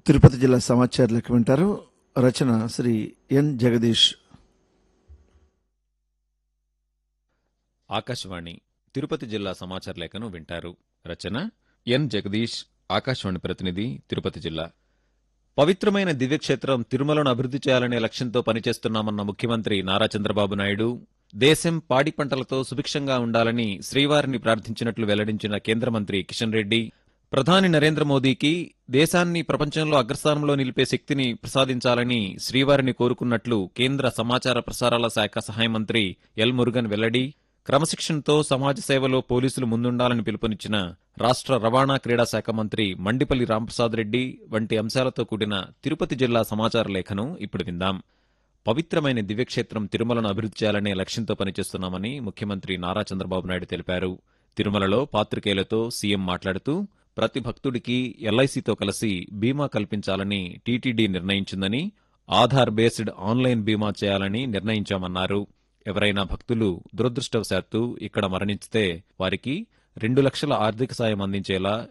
తిరుపతి జిల్లా సమాచారాలకు వింటారు రచన శ్రీ ఎన్ జగదీష్ ఆకాశవాణి తిరుపతి జిల్లా సమాచార లేఖను వింటారు రచన ఎన్ జగదీష్ ఆకాశవాణి ప్రతినిధి తిరుపతి జిల్లా పవిత్రమైన దివ్యక్షేత్రం తిరుమలను అభివృద్ధి చేయాలనే లక్ష్యంతో పనిచేస్తున్నామన్న ముఖ్యమంత్రి నారా చంద్రబాబు నాయుడు దేశం పాడి పంటలతో సుభిక్షంగా ఉండాలని శ్రీవారిని ప్రార్థించినట్లు వెల్లడించిన కేంద్ర మంత్రి కిషన్ రెడ్డి ప్రధాని నరేంద్ర మోదీకి దేశాన్ని ప్రపంచంలో అగ్రస్థానంలో నిలిపే శక్తిని ప్రసాదించాలని శ్రీవారిని కోరుకున్నట్లు కేంద్ర సమాచార ప్రసారాల శాఖ సహాయ మంత్రి ఎల్ మురుగన్ వెల్లడి క్రమశిక్షణతో సమాజ సేవలో పోలీసులు ముందుండాలని పిలుపునిచ్చిన రాష్ట్ర రవాణా క్రీడా శాఖ మంత్రి మండిపల్లి రాంప్రసాద్ రెడ్డి వంటి అంశాలతో కూడిన తిరుపతి జిల్లా సమాచార లేఖను ఇప్పుడు విందాం పవిత్రమైన దివ్యక్షేత్రం తిరుమలను అభివృద్ధి చేయాలనే లక్ష్యంతో పనిచేస్తున్నామని ముఖ్యమంత్రి నారా చంద్రబాబు నాయుడు తెలిపారు తిరుమలలో పాత్రికేయులతో సీఎం మాట్లాడుతూ ప్రతి భక్తుడికి ఎల్ఐసితో కలిసి బీమా కల్పించాలని టీటీడీ నిర్ణయించిందని ఆధార్ బేస్డ్ ఆన్లైన్ బీమా చేయాలని నిర్ణయించామన్నారు ఎవరైనా భక్తులు దురదృష్టవశాత్తు ఇక్కడ మరణించితే వారికి రెండు లక్షల ఆర్థిక సాయం అందించేలా